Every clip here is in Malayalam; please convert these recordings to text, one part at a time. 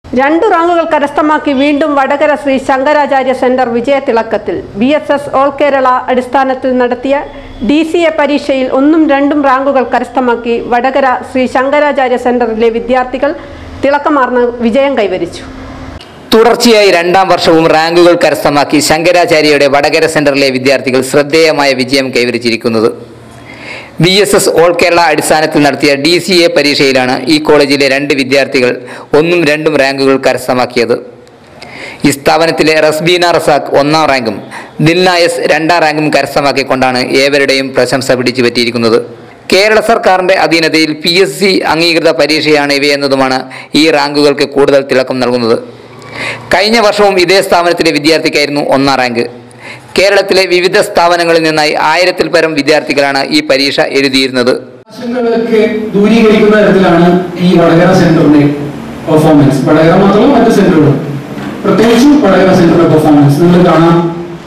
രണ്ടു റാങ്കുകൾ കരസ്ഥമാക്കി വീണ്ടും വടകര ശ്രീ ശങ്കരാചാര്യ സെന്റർ വിജയത്തിളക്കത്തിൽ B S S all Kerala അടിസ്ഥാനത്തിൽ നടത്തിയ ഡി സി എ പരീക്ഷയിൽ ഒന്നും രണ്ടും റാങ്കുകൾ കരസ്ഥമാക്കി വടകര ശ്രീ ശങ്കരാചാര്യ സെന്ററിലെ വിദ്യാർത്ഥികൾ തിളക്കമാർന്ന് വിജയം കൈവരിച്ചു തുടർച്ചയായി രണ്ടാം വർഷവും റാങ്കുകൾ കരസ്ഥമാക്കി ശങ്കരാചാര്യയുടെ വടകര സെന്ററിലെ വിദ്യാർത്ഥികൾ ശ്രദ്ധേയമായ വിജയം കൈവരിച്ചിരിക്കുന്നത് B S S all Kerala അടിസ്ഥാനത്തിൽ നടത്തിയ ഡി സി എ പരീക്ഷയിലാണ് ഈ കോളേജിലെ രണ്ട് വിദ്യാർത്ഥികൾ ഒന്നും രണ്ടും റാങ്കുകൾ കരസ്ഥമാക്കിയത് ഈ സ്ഥാപനത്തിലെ റസ്ബീന റസാഖ് ഒന്നാം റാങ്കും ദിൽനായസ് രണ്ടാം റാങ്കും കരസ്ഥമാക്കിക്കൊണ്ടാണ് ഏവരുടെയും പ്രശംസ പിടിച്ചു പറ്റിയിരിക്കുന്നത് കേരള സർക്കാരിന്റെ അധീനതയിൽ പി എസ് സി അംഗീകൃത പരീക്ഷയാണ് ഇവയെന്നതുമാണ് ഈ റാങ്കുകൾക്ക് കൂടുതൽ തിളക്കം നൽകുന്നത് കഴിഞ്ഞ വർഷവും ഇതേ സ്ഥാപനത്തിലെ വിദ്യാർത്ഥിക്കായിരുന്നു ഒന്നാം റാങ്ക് കേരളത്തിലെ വിവിധ സ്ഥാപനങ്ങളിൽ നിന്നായി ആയിരത്തിൽ പരം വിദ്യാർത്ഥികളാണ് ഈ പരീക്ഷ എഴുതിയിരുന്നത് ആശങ്കകളൊക്കെ ദൂരീകരിക്കുന്ന തരത്തിലാണ് ഈ വടകര സെന്ററിന്റെ പെർഫോമൻസ് വടകര മാത്രമല്ല മറ്റ് സെന്ററുകളും പ്രത്യേകിച്ചും വടകര സെന്ററിന്റെ പെർഫോമൻസ് നിങ്ങൾ കാണാം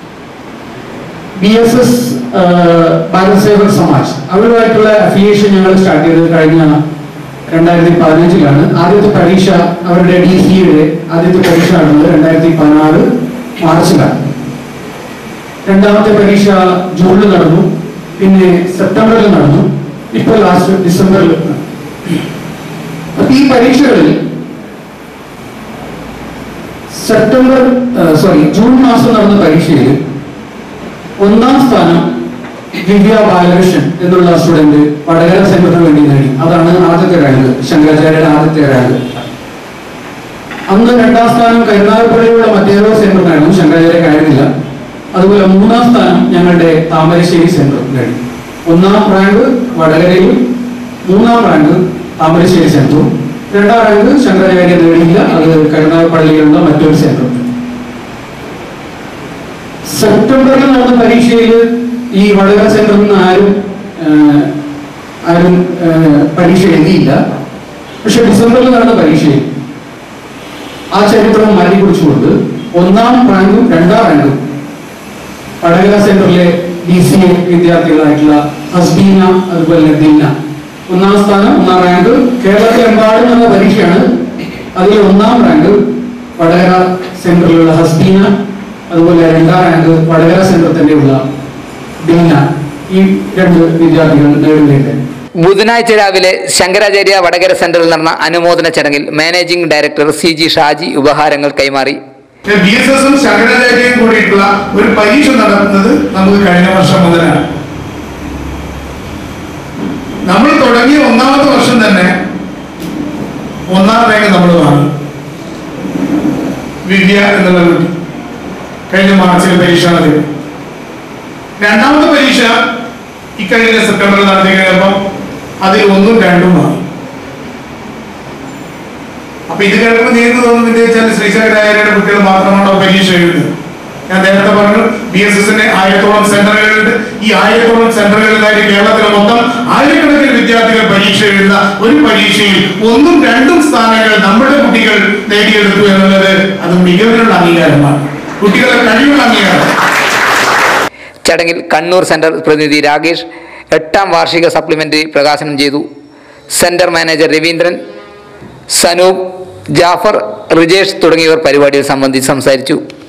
B S S Bharat Sevak Samaj അവരുമായിട്ടുള്ള അഫിലിയേഷൻ ഞങ്ങൾ സ്റ്റാർട്ട് ചെയ്തത് കഴിഞ്ഞ രണ്ടായിരത്തി പതിനഞ്ചിലാണ് ആദ്യത്തെ പരീക്ഷ അവരുടെ ഡി സിയുടെ ആദ്യത്തെ പരീക്ഷ നടന്നത് രണ്ടായിരത്തി പതിനാറ് മാർച്ചിലാണ് രണ്ടാമത്തെ പരീക്ഷ ജൂണിൽ നടന്നു പിന്നെ സെപ്റ്റംബറിൽ നടന്നു ഇപ്പോൾ ലാസ്റ്റ് ഡിസംബറിൽ നടന്നു. അപ്പൊ ഈ പരീക്ഷകളിൽ സെപ്റ്റംബർ സോറി ജൂൺ മാസം നടന്ന പരീക്ഷയിൽ ഒന്നാം സ്ഥാനം ദിവ്യ ബാലകൃഷ്ണൻ എന്നുള്ള സ്റ്റുഡന്റ് വടകര സെന്ററിന് വേണ്ടി നേടി അതാണ് ആദ്യത്തെ റാങ്ക് ശങ്കരാചാര്യയുടെ ആദ്യത്തെ റാങ്ക് അന്ന് രണ്ടാം സ്ഥാനം കരുനാഗപ്പള്ളിയുള്ള മറ്റേതോ സെന്ററിനായിരുന്നു ശങ്കരാചാര്യ ആയിരുന്നില്ല അതുപോലെ മൂന്നാം സ്ഥാനം ഞങ്ങളുടെ താമരശ്ശേരി സെന്റർ നേടി ഒന്നാം റാങ്ക് വടകരയിൽ മൂന്നാം റാങ്ക് താമരശ്ശേരി സെന്ററും രണ്ടാം റാങ്ക് ശങ്കരാചാര്യ നേടിയില്ല അത് കരുനാഗപ്പള്ളിയിലുള്ള മറ്റൊരു സെന്ററും സെപ്റ്റംബറിൽ നടന്ന പരീക്ഷയിൽ ഈ വടകര സെന്ററിൽ നിന്ന് ആരും ആഹ്, ആരും ആഹ്, പരീക്ഷ എഴുതിയില്ല പക്ഷെ ഡിസംബറിൽ നടന്ന പരീക്ഷയിൽ ആ ചരിത്രം മാറ്റിക്കുറിച്ചുകൊണ്ട് ഒന്നാം റാങ്കും രണ്ടാം റാങ്കും വടകര സെന്ററിലെ ഡി സി എ വിദ്യാർത്ഥികളായിട്ടുള്ള ഹസ്ബീന അതുപോലെ ദിന്ന ഒന്നാം സ്ഥാനം ഒന്നാം റാങ്ക് കേരളത്തിലെമ്പാടും നടന്ന പരീക്ഷയാണ് അതിൽ ഒന്നാം റാങ്ക് വടകര സെന്ററിലുള്ള ഹസ്ബീന അതുപോലെ രണ്ടാം റാങ്ക് വടകര സെന്ററിൽ തന്നെയുള്ള ദിന്ന ഈ രണ്ട് വിദ്യാർത്ഥികൾ നേടുകയുണ്ടായി ബുധനാഴ്ച രാവിലെ ശങ്കരാചാര്യ വടകര സെന്ററിൽ നടന്ന അനുമോദന ചടങ്ങിൽ managing director C G Shaji ഉപഹാരങ്ങൾ കൈമാറി ബി എസ് എസും ശങ്കരാചാര്യയും കൂടിയിട്ടുള്ള ഒരു പരീക്ഷ നടത്തുന്നത് നമുക്ക് കഴിഞ്ഞ വർഷം മുതലാണ് നമ്മൾ തുടങ്ങിയ ഒന്നാമത്തെ വർഷം തന്നെ ഒന്നാം റാങ്ക് നമ്മൾ വാങ്ങി വിദ്യ എന്നുള്ള കുട്ടി കഴിഞ്ഞ മാർച്ചിൽ പരീക്ഷ നടത്തി രണ്ടാമത്തെ പരീക്ഷ ഇക്കഴിഞ്ഞ സെപ്റ്റംബറിൽ നടത്തി കഴിഞ്ഞപ്പം അതിൽ ഒന്നും രണ്ടും വാങ്ങി അപ്പൊ ഇത് കേൾക്കുമ്പോൾ നിങ്ങൾക്ക് തോന്നുന്നത് വെച്ചാൽ ശ്രീശങ്കരാചാര്യയുടെ കുട്ടികൾ മാത്രമാണോ പരീക്ഷ എഴുതുന്നത് ഞാൻ നേരത്തെ പറഞ്ഞു ബി എസ് എസിന്റെ ആയിരത്തോളം സെന്ററുകളുണ്ട് ഈ ആയിരത്തോളം സെന്ററുകളിലായി കേരളത്തിലെ മൊത്തം ആയിരക്കണക്കിന് വിദ്യാർത്ഥികൾ പരീക്ഷ എഴുതുന്ന ഒരു പരീക്ഷയിൽ ഒന്നും രണ്ടും സ്ഥാനങ്ങൾ നമ്മുടെ കുട്ടികൾ നേടിയെടുത്തു എന്നുള്ളത് അത് മികവിനുള്ള അംഗീകാരമാണ് കുട്ടികളുടെ കഴിവുള്ള അംഗീകാരം ചടങ്ങിൽ കണ്ണൂർ സെന്റർ പ്രതിനിധി രാകേഷ് എട്ടാം വാർഷിക സപ്ലിമെന്ററി പ്രകാശനം ചെയ്തു സെന്റർ മാനേജർ രവീന്ദ്രൻ സനൂപ് ജാഫർ റിജേഷ് തുടങ്ങിയവർ പരിപാടിയിൽ സംബന്ധിച്ച് സംസാരിച്ചു